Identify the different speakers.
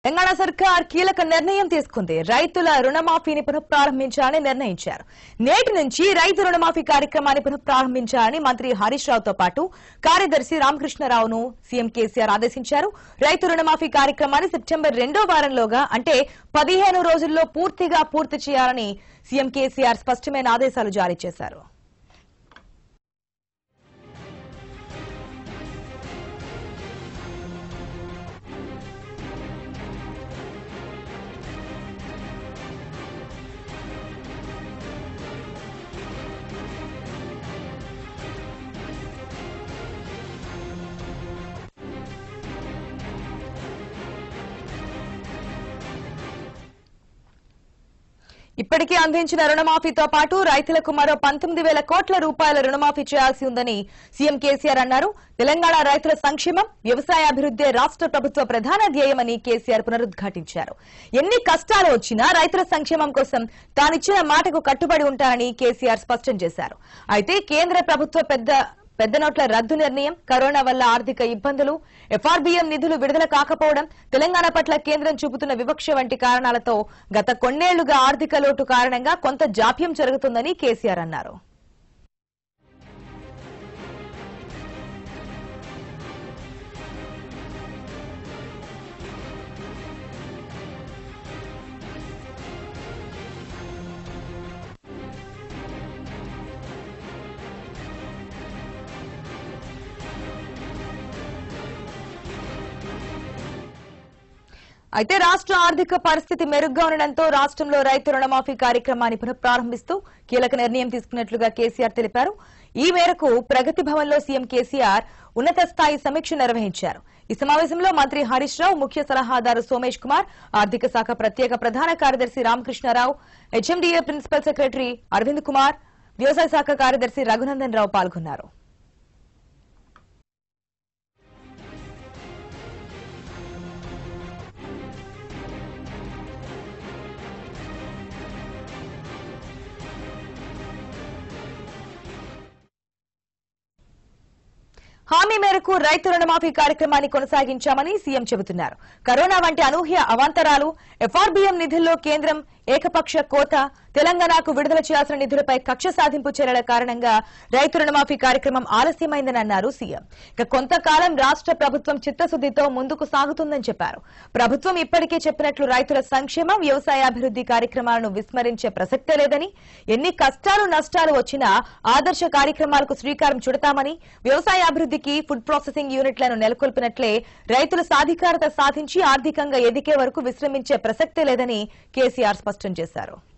Speaker 1: తెలంగాణ సర్కార్ కీలక నిర్ణయం తీసుకుంది రైతుల రుణమాఫీని పునఃప్రారంభించాలని నిర్ణయించారు నేటి నుంచి రైతు రుణమాఫీ కార్యక్రమాన్ని పునఃప్రారంభించాలని మంత్రి హరీష్ రావుతో పాటు కార్యదర్శి రామకృష్ణరావును సీఎం కేసీఆర్ ఆదేశించారు రైతు రుణమాఫీ కార్యక్రమాన్ని సెప్టెంబర్ రెండో వారంలోగా అంటే పదిహేను రోజుల్లో పూర్తిగా పూర్తి చేయాలని సీఎం కేసీఆర్ స్పష్టమైన ఆదేశాలు జారీ చేశారు ఇప్పటికే అందించిన రుణమాఫీతో పాటు రైతులకు మరో పంతొమ్మిది వేల కోట్ల రూపాయల రుణమాఫీ చేయాల్సి ఉందని సీఎం కేసీఆర్ అన్నారు తెలంగాణ రైతుల సంక్షేమం వ్యవసాయాభివృద్ధే రాష్ట్ర ప్రభుత్వ ప్రధాన ధ్యేయమని కేసీఆర్ పునరుద్ఘాటించారు ఎన్ని కష్టాలు వచ్చినా రైతుల సంక్షేమం కోసం తానిచ్చిన మాటకు కట్టుబడి ఉంటానని కేసీఆర్ స్పష్టం చేశారు అయితే కేంద్ర ప్రభుత్వ పెద్ద పెద్ద నోట్ల రద్దు నిర్ణయం కరోనా వల్ల ఆర్థిక ఇబ్బందులు ఎఫ్ఆర్బీఎం నిధులు విడుదల కాకపోవడం తెలంగాణ పట్ల కేంద్రం చూపుతున్న వివక్ష వంటి కారణాలతో గత కొన్నేళ్లుగా ఆర్థిక లోటు కారణంగా కొంత జాప్యం జరుగుతుందని కేసీఆర్ అన్నారు అయితే రాష్ట్ర ఆర్థిక పరిస్థితి మెరుగ్గా ఉండడంతో రాష్ట్రంలో రైతు రుణమాఫీ కార్యక్రమాన్ని పునఃప్రారంభిస్తూ కీలక నిర్ణయం తీసుకున్నట్లుగా కేసీఆర్ తెలిపారు ఈ మేరకు ప్రగతి భవన్ లో సీఎం కేసీఆర్ ఉన్నత స్థాయి సమీక్ష నిర్వహించారు ఈ సమావేశంలో మంత్రి హరీష్ రావు ముఖ్య సలహాదారు సోమేష్ కుమార్ ఆర్థిక శాఖ ప్రత్యేక ప్రధాన కార్యదర్శి Ramakrishna Rao HMDA principal secretary Arvind Kumar వ్యవసాయ శాఖ కార్యదర్శి రఘునందన్ రావు పాల్గొన్నారు హామీ మేరకు రైతు రుణమాఫీ కార్యక్రమాన్ని కొనసాగించామని సీఎం చెబుతున్నారు కరోనా వంటి అనూహ్య అవాంతరాలు ఎఫ్ఆర్బీఎం నిధుల్లో కేంద్రం ఏకపక్ష కోత తెలంగాణకు విడుదల చేయాల్సిన నిధులపై కక్ష సాధింపు చర్యల కారణంగా రైతు రుణమాఫీ కార్యక్రమం ఆలస్యమైందని అన్నారు సీఎం ఇక కొంతకాలం రాష్ట్ర ప్రభుత్వం చిత్తశుద్దితో ముందుకు సాగుతుందని చెప్పారు ప్రభుత్వం ఇప్పటికే చెప్పినట్లు రైతుల సంక్షేమం వ్యవసాయాభివృద్ధి కార్యక్రమాలను విస్మరించే ప్రసక్తే లేదని ఎన్ని కష్టాలు నష్టాలు వచ్చినా ఆదర్శ కార్యక్రమాలకు శ్రీకారం చుడతామని వ్యవసాయాభివృద్ధికి ఫుడ్ ప్రాసెసింగ్ యూనిట్లను నెలకొల్పినట్లే రైతుల సాధికారత సాధించి ఆర్థికంగా ఎదిగే వరకు విశ్రమించే ప్రసక్తే లేదని కేసీఆర్ స్పష్టం చేశారు